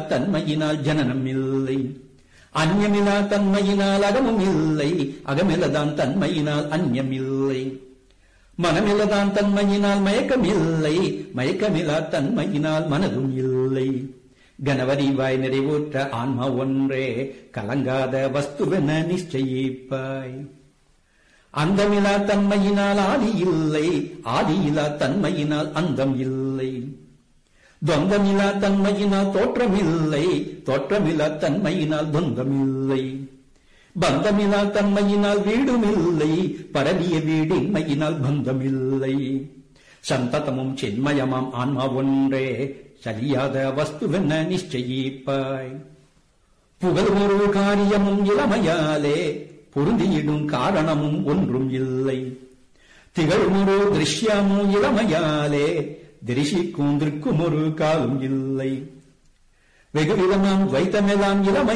தன்மையினால் ஜனனம் இல்லை அந்நியமிலா தன்மையினால் அகமும் இல்லை அகமிலதான் தன்மையினால் அந்நியம் இல்லை மனமிலதான் தன்மையினால் மயக்கம் இல்லை மயக்கமிலா தன்மையினால் மனதும் இல்லை கணவரிவாய் நிறைவுற்ற ஆன்மா ஒன்றே கலங்காத வஸ்துவென நிச்சயிப்பாய் அந்தமிலா தன்மையினால் ஆதி இல்லை ஆதியிலா தன்மையினால் அந்தம் இல்லை தொந்தமிலா தன்மையினால் தோற்றமில்லை தோற்றமிலா தன்மையினால் தொந்தமில்லை பந்தமிலா தன்மையினால் வீடுமில்லை பரவிய வீடின்மையினால் பந்தமில்லை சந்ததமும் சின்மயமாம் ஆன்மா ஒன்றே சலியாத வஸ்துவென்ன நிச்சயிப்பாய் புகழ் ஒரு காரியமும் இளமையாலே பொருந்தியிடும் காரணமும் ஒன்றும் இல்லை திகழ்மொரு திருஷ்யமும் இளமையாலே திரிசிக்கும் திருக்கும் ஒரு காலும் இல்லை வெகுவிதமாம் வைத்தமெல்லாம் இளமை